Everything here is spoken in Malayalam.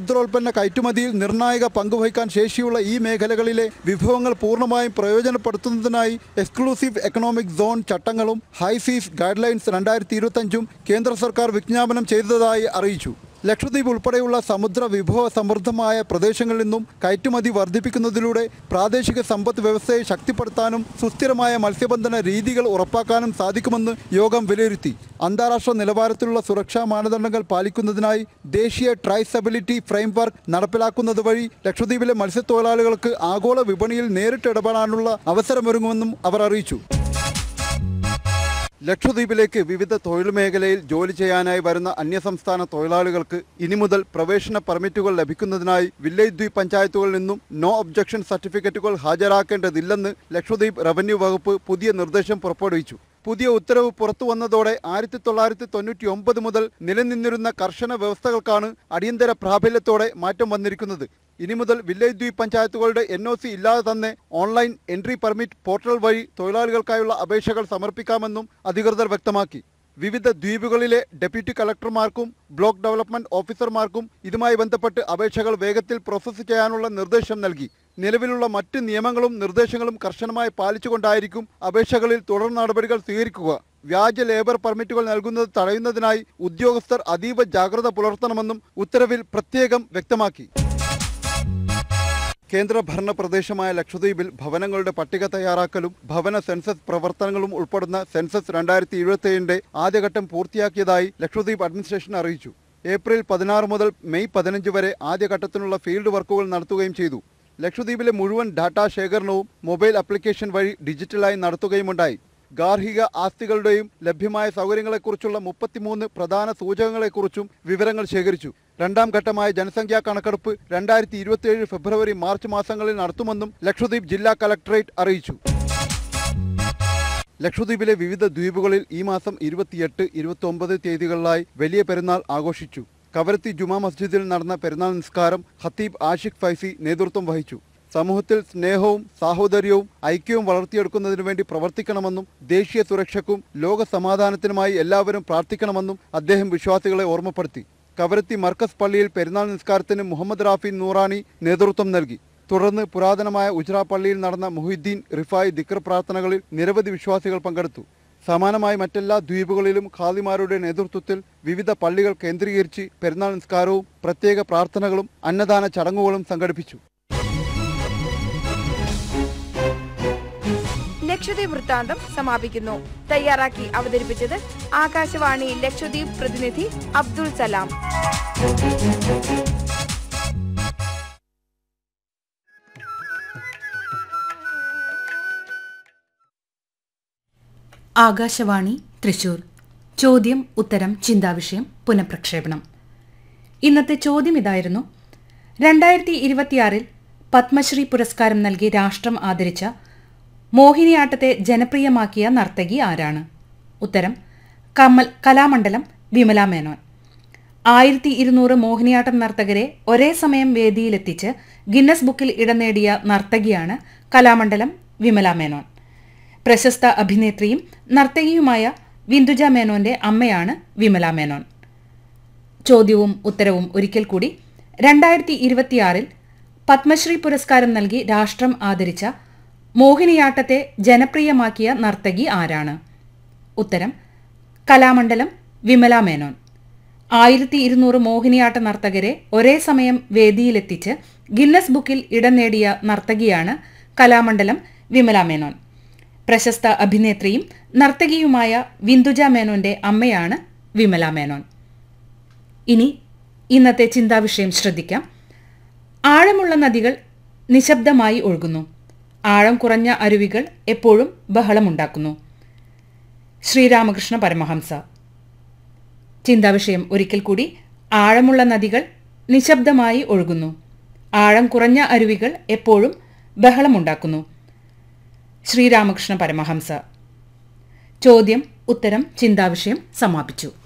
സമുദ്രോൽപ്പന്ന കയറ്റുമതിയിൽ നിർണായക പങ്കുവഹിക്കാൻ ശേഷിയുള്ള ഈ മേഖലകളിലെ വിഭവങ്ങൾ പൂർണ്ണമായും പ്രയോജനപ്പെടുത്തുന്നതിനായി എക്സ്ക്ലൂസീവ് എക്കണോമിക് സോൺ ചട്ടങ്ങളും ഹൈസീസ് ഗൈഡ് ലൈൻസ് രണ്ടായിരത്തി ഇരുപത്തഞ്ചും കേന്ദ്ര സർക്കാർ വിജ്ഞാപനം ചെയ്തതായി അറിയിച്ചു ലക്ഷദ്വീപ് ഉൾപ്പെടെയുള്ള സമുദ്ര വിഭവ സമൃദ്ധമായ പ്രദേശങ്ങളിൽ നിന്നും കയറ്റുമതി വർദ്ധിപ്പിക്കുന്നതിലൂടെ പ്രാദേശിക സമ്പദ് വ്യവസ്ഥയെ ശക്തിപ്പെടുത്താനും സുസ്ഥിരമായ മത്സ്യബന്ധന രീതികൾ ഉറപ്പാക്കാനും സാധിക്കുമെന്ന് യോഗം വിലയിരുത്തി അന്താരാഷ്ട്ര നിലവാരത്തിലുള്ള സുരക്ഷാ മാനദണ്ഡങ്ങൾ പാലിക്കുന്നതിനായി ദേശീയ ട്രൈസബിലിറ്റി ഫ്രെയിംവർക്ക് നടപ്പിലാക്കുന്നത് വഴി ലക്ഷദ്വീപിലെ മത്സ്യത്തൊഴിലാളികൾക്ക് ആഗോള വിപണിയിൽ നേരിട്ട് ഇടപെടാനുള്ള അവസരമൊരുങ്ങുമെന്നും അവർ അറിയിച്ചു ലക്ഷദ്വീപിലേക്ക് വിവിധ തൊഴിൽ മേഖലയിൽ ജോലി ചെയ്യാനായി വരുന്ന അന്യസംസ്ഥാന തൊഴിലാളികൾക്ക് ഇനി മുതൽ പ്രവേശന പെർമിറ്റുകൾ ലഭിക്കുന്നതിനായി വില്ലേജ് ദ്വീപ് പഞ്ചായത്തുകളിൽ നിന്നും നോ ഒബ്ജക്ഷൻ സർട്ടിഫിക്കറ്റുകൾ ഹാജരാക്കേണ്ടതില്ലെന്ന് ലക്ഷദ്വീപ് റവന്യൂ വകുപ്പ് പുതിയ നിർദ്ദേശം പുറപ്പെടുവിച്ചു പുതിയ ഉത്തരവ് പുറത്തു വന്നതോടെ ആയിരത്തി തൊള്ളായിരത്തി തൊണ്ണൂറ്റി ഒമ്പത് മുതൽ നിലനിന്നിരുന്ന കർശന വ്യവസ്ഥകൾക്കാണ് അടിയന്തര പ്രാബല്യത്തോടെ മാറ്റം വന്നിരിക്കുന്നത് ഇനി മുതൽ വില്ലേജ് ദ്വീപ് പഞ്ചായത്തുകളുടെ എൻ ഒ സി ഇല്ലാതെ തന്നെ ഓൺലൈൻ എൻട്രി പെർമിറ്റ് പോർട്ടൽ വഴി തൊഴിലാളികൾക്കായുള്ള അപേക്ഷകൾ സമർപ്പിക്കാമെന്നും അധികൃതർ വ്യക്തമാക്കി വിവിധ ദ്വീപുകളിലെ ഡെപ്യൂട്ടി കളക്ടർമാർക്കും ബ്ലോക്ക് ഡെവലപ്മെന്റ് ഓഫീസർമാർക്കും ഇതുമായി ബന്ധപ്പെട്ട് അപേക്ഷകൾ വേഗത്തിൽ പ്രോസസ്സ് ചെയ്യാനുള്ള നിർദ്ദേശം നൽകി നിലവിലുള്ള മറ്റ് നിയമങ്ങളും നിർദ്ദേശങ്ങളും കർശനമായി പാലിച്ചുകൊണ്ടായിരിക്കും അപേക്ഷകളിൽ തുടർ നടപടികൾ സ്വീകരിക്കുക വ്യാജ ലേബർ പെർമിറ്റുകൾ നൽകുന്നത് തടയുന്നതിനായി ഉദ്യോഗസ്ഥർ അതീവ ജാഗ്രത പുലർത്തണമെന്നും ഉത്തരവിൽ പ്രത്യേകം വ്യക്തമാക്കി കേന്ദ്ര ഭരണ പ്രദേശമായ ലക്ഷദ്വീപിൽ ഭവനങ്ങളുടെ പട്ടിക തയ്യാറാക്കലും ഭവന സെൻസസ് പ്രവർത്തനങ്ങളും ഉൾപ്പെടുന്ന സെൻസസ് രണ്ടായിരത്തി ഇരുപത്തിയേഴിന്റെ ആദ്യഘട്ടം പൂർത്തിയാക്കിയതായി ലക്ഷദ്വീപ് അഡ്മിനിസ്ട്രേഷൻ അറിയിച്ചു ഏപ്രിൽ പതിനാറ് മുതൽ മെയ് പതിനഞ്ച് വരെ ആദ്യഘട്ടത്തിനുള്ള ഫീൽഡ് വർക്കുകൾ നടത്തുകയും ചെയ്തു ലക്ഷദ്വീപിലെ മുഴുവൻ ഡാറ്റാ ശേഖരണവും മൊബൈൽ ആപ്ലിക്കേഷൻ വഴി ഡിജിറ്റലായി നടത്തുകയുമുണ്ടായി ഗാർഹിക ആസ്തികളുടെയും ലഭ്യമായ സൗകര്യങ്ങളെക്കുറിച്ചുള്ള മുപ്പത്തിമൂന്ന് പ്രധാന സൂചകങ്ങളെക്കുറിച്ചും വിവരങ്ങൾ ശേഖരിച്ചു രണ്ടാം ഘട്ടമായ ജനസംഖ്യാ കണക്കെടുപ്പ് രണ്ടായിരത്തി ഇരുപത്തിയേഴ് ഫെബ്രുവരി മാർച്ച് മാസങ്ങളിൽ നടത്തുമെന്നും ലക്ഷദ്വീപ് ജില്ലാ കലക്ടറേറ്റ് അറിയിച്ചു ലക്ഷദ്വീപിലെ വിവിധ ദ്വീപുകളിൽ ഈ മാസം ഇരുപത്തിയെട്ട് ഇരുപത്തി ഒമ്പത് തീയതികളിലായി വലിയ പെരുന്നാൾ ആഘോഷിച്ചു കവരത്തി ജുമാ മസ്ജിദിൽ നടന്ന പെരുന്നാൾ നിസ്കാരം ഖത്തീബ് ആഷിഖ് ഫൈസി നേതൃത്വം വഹിച്ചു സമൂഹത്തിൽ സ്നേഹവും സാഹോദര്യവും ഐക്യവും വളർത്തിയെടുക്കുന്നതിനു വേണ്ടി പ്രവർത്തിക്കണമെന്നും ദേശീയ സുരക്ഷയ്ക്കും ലോക സമാധാനത്തിനുമായി എല്ലാവരും പ്രാർത്ഥിക്കണമെന്നും അദ്ദേഹം വിശ്വാസികളെ ഓർമ്മപ്പെടുത്തി കവരത്തി മർക്കസ് പള്ളിയിൽ പെരുന്നാൾ നിസ്കാരത്തിന് മുഹമ്മദ് റാഫി നൂറാനി നേതൃത്വം നൽകി തുടർന്ന് പുരാതനമായ ഉജ്ര പള്ളിയിൽ നടന്ന മുഹിദ്ദീൻ റിഫായ് ദിക്ർ പ്രാർത്ഥനകളിൽ നിരവധി വിശ്വാസികൾ പങ്കെടുത്തു സമാനമായി മറ്റെല്ലാ ദ്വീപുകളിലും ഖാദിമാരുടെ നേതൃത്വത്തിൽ വിവിധ പള്ളികൾ കേന്ദ്രീകരിച്ച് പെരുന്നാൾ നിസ്കാരവും പ്രത്യേക പ്രാർത്ഥനകളും അന്നദാന ചടങ്ങുകളും സംഘടിപ്പിച്ചു ലക്ഷദ്വീപ് വൃത്താന്തം സമാപിക്കുന്നു തയ്യാറാക്കി അവതരിപ്പിച്ചത് ആകാശവാണി ലക്ഷദ്വീപ് പ്രതിനിധി അബ്ദുൾ സലാം ആകാശവാണി തൃശൂർ ചോദ്യം ഉത്തരം ചിന്താവിഷയം പുനഃപ്രക്ഷേപണം ഇന്നത്തെ ചോദ്യം ഇതായിരുന്നു രണ്ടായിരത്തി ഇരുപത്തിയാറിൽ പത്മശ്രീ പുരസ്കാരം നൽകി രാഷ്ട്രം ആദരിച്ച മോഹിനിയാട്ടത്തെ ജനപ്രിയമാക്കിയ നർത്തകി ആരാണ് ഉത്തരം കമൽ കലാമണ്ഡലം വിമല മേനോൻ ആയിരത്തി ഇരുന്നൂറ് മോഹിനിയാട്ടം നർത്തകരെ ഒരേ സമയം വേദിയിലെത്തിച്ച് ഗിന്നസ് ബുക്കിൽ ഇടം നേടിയ നർത്തകിയാണ് കലാമണ്ഡലം വിമല മേനോൻ പ്രശസ്ത അഭിനേത്രിയും നർത്തകിയുമായ വിന്ദുജ മേനോന്റെ അമ്മയാണ് വിമല മേനോൻ ചോദ്യവും ഉത്തരവും ഒരിക്കൽ കൂടി രണ്ടായിരത്തി ഇരുപത്തിയാറിൽ പത്മശ്രീ പുരസ്കാരം നൽകി രാഷ്ട്രം ആദരിച്ച മോഹിനിയാട്ടത്തെ ജനപ്രിയമാക്കിയ നർത്തകി ആരാണ് ഉത്തരം കലാമണ്ഡലം വിമല മേനോൻ ആയിരത്തി ഇരുന്നൂറ് മോഹിനിയാട്ട നർത്തകരെ ഒരേ സമയം വേദിയിലെത്തിച്ച് ഗിന്നസ് ബുക്കിൽ ഇടം നേടിയ നർത്തകിയാണ് കലാമണ്ഡലം വിമല മേനോൻ പ്രശസ്ത അഭിനേത്രിയും നർത്തകിയുമായ വിന്ദുജ മേനോന്റെ അമ്മയാണ് വിമല മേനോൻ ഇനി ഇന്നത്തെ ചിന്താവിഷയം ശ്രദ്ധിക്കാം ആഴമുള്ള നദികൾ നിശബ്ദമായി ഒഴുകുന്നു ആഴം കുറഞ്ഞ അരുവികൾ എപ്പോഴും ബഹളമുണ്ടാക്കുന്നു ശ്രീരാമകൃഷ്ണ പരമഹംസ ചിന്താവിഷയം ഒരിക്കൽ കൂടി ആഴമുള്ള നദികൾ നിശബ്ദമായി ഒഴുകുന്നു ആഴം കുറഞ്ഞ അരുവികൾ എപ്പോഴും ബഹളമുണ്ടാക്കുന്നു ശ്രീരാമകൃഷ്ണ പരമഹംസ ചോദ്യം ഉത്തരം ചിന്താവിഷയം സമാപിച്ചു